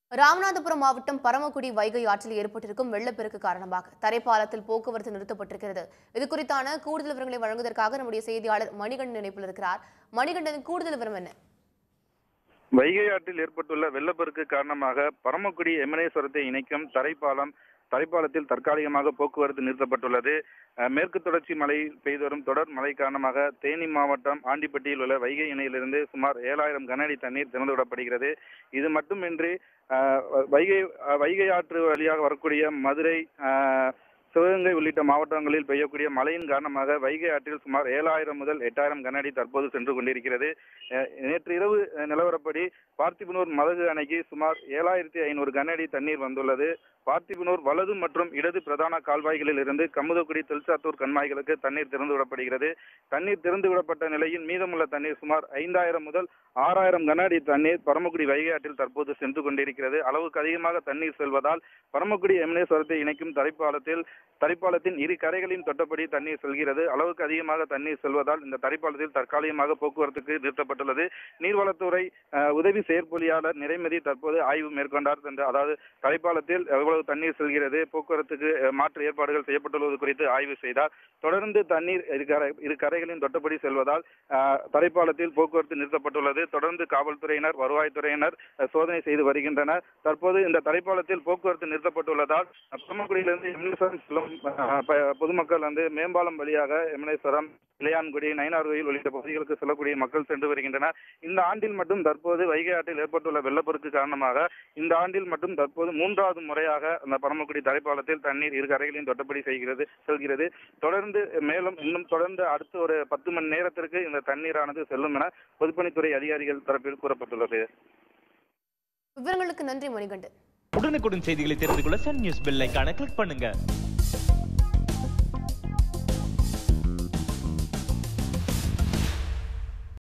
ராமநாதபுரம் மாவட்டம் பரமக்குடி வைகை ஆற்றில் ஏற்பட்டிருக்கும் வெள்ளப்பெருக்கு காரணமாக தரைப்பாலத்தில் போக்குவரத்து நிறுத்தப்பட்டிருக்கிறது இது குறித்தான கூடுதல் விவரங்களை வழங்குவதற்காக நம்முடைய செய்தியாளர் மணிகண்டன் இணைப்பில் இருக்கிறார் மணிகண்டன் கூடுதல் விவரம் என்ன வைகை ஆற்றில் ஏற்பட்டுள்ள வெள்ளப்பெருக்கு காரணமாக பரமக்குடி எமனேஸ்வரத்தை இணைக்கும் தரைப்பாலம் தரைப்பாலத்தில் தற்காலிகமாக போக்குவரத்து நிறுத்தப்பட்டுள்ளது அஹ், மேற்கு தொடர்ச்சி மழை பெய்து வரும் தொடர் மழை காரணமாக தேனி மாவட்டம் ஆண்டிப்பட்டியில் உள்ள வைகை இணையிலிருந்து சுமார் ஏழாயிரம் கன அடி தண்ணீர் திறந்துவிடப்படுகிறது இது மட்டுமின்றி அஹ், வைகை அஹ், வைகை ஆற்று வழியாக வரக்கூடிய மதுரை அஹ், சிவகங்கை உள்ளிட்ட மாவட்டங்களில் பெய்யக்கூடிய மழையின் காரணமாக வைகை ஆற்றில் சுமார் ஏழாயிரம் முதல் எட்டாயிரம் கன அடி தற்போது சென்று கொண்டிருக்கிறது அஹ் நேற்று இரவு அஹ், நிலவரப்படி பார்த்திபனூர் மதகு அணைக்கு சுமார் ஏழாயிரத்தி ஐநூறு கன அடி தண்ணீர் வந்துள்ளது பார்த்திபனூர் வலது மற்றும் இடது பிரதான கால்வாய்களில் இருந்து கமுதக்குடி தெல்சாத்தூர் கண்மாய்களுக்கு தண்ணீர் திறந்து விடப்படுகிறது தண்ணீர் திறந்து விடப்பட்ட நிலையில் மீதமுள்ள தண்ணீர் சுமார் ஐந்தாயிரம் முதல் ஆறாயிரம் கன அடி தண்ணீர் பரமக்குடி வைகை ஆற்றில் தற்போது சென்று கொண்டிருக்கிறது அளவுக்கு அதிகமாக தண்ணீர் செல்வதால் பரமக்குடி எம்னேஸ்வரத்தை இணைக்கும் தரைப்பாலத்தில் தரைப்பாலத்தின் இரு கரைகளையும் தொட்டபடி தண்ணீர் செல்கிறது அளவுக்கு அதிகமாக தண்ணீர் செல்வதால் இந்த தரைப்பாலத்தில் தற்காலிகமாக போக்குவரத்துக்கு நிறுத்தப்பட்டுள்ளது நீர்வளத்துறை அஹ், உதவி செயற்பொழியாளர் நிறைமதி தற்போது ஆய்வு மேற்கொண்டார் என்ற அதாவது தரைப்பாலத்தில் எவ்வளவு தண்ணீர் செல்கிறது போக்குவரத்துக்கு அஹ், மாற்று ஏற்பாடுகள் செய்யப்பட்டுள்ளது குறித்து ஆய்வு செய்தார் தொடர்ந்து தண்ணீர் இரு கரை இரு கரைகளையும் தொட்டபடி செல்வதால் அஹ், தரைப்பாலத்தில் போக்குவரத்து நிறுத்தப்பட்டுள்ளது தொடர்ந்து காவல்துறையினர் வருவாய்த்துறையினர் அஹ், சோதனை செய்து வருகின்றனர் தற்போது இந்த தரைப்பாலத்தில் போக்குவரத்து நிறுத்தப்பட்டுள்ளதால் பரமக்குடியிலிருந்து எம்னேஸ்வரம் செல்லும் அஹ், ப- பொதுமக்கள் வந்து மேம்பாலம் வழியாக எம்னேஸ்வரம் இளையான்குடி நயினார்கோயில் உள்ளிட்ட பகுதிகளுக்கு செல்லக்கூடிய மக்கள் சென்று வருகின்றனர் இந்த ஆண்டில் மட்டும் தற்போது வைகை ஆற்றில் ஏற்பட்டுள்ள வெள்ளப்பெருக்கு காரணமாக இந்த ஆண்டில் மட்டும் தற்போது மூன்றாவது முறையாக அந்த பரமக்குடி தரைப்பாலத்தில் தண்ணீர் இரு கரைகளையும் தொட்டபடி செய்கிறது செல்கிறது தொடர்ந்து மேலும் இன்னும் தொடர்ந்து அடுத்த ஒரு பத்து மணி நேரத்திற்கு இந்த தண்ணீரானது செல்லும் என பொதுப்பணித்துறை அதிகாரிகள் தரப்பில் கூறப்பட்டுள்ளது விவரங்களுக்கு நன்றி மணிகண்டன் உடனுக்குடன் செய்திகளை தெரிந்து கொள்ள சன் நியூஸ் பெல் ஐகானை கிளிக் பண்ணுங்க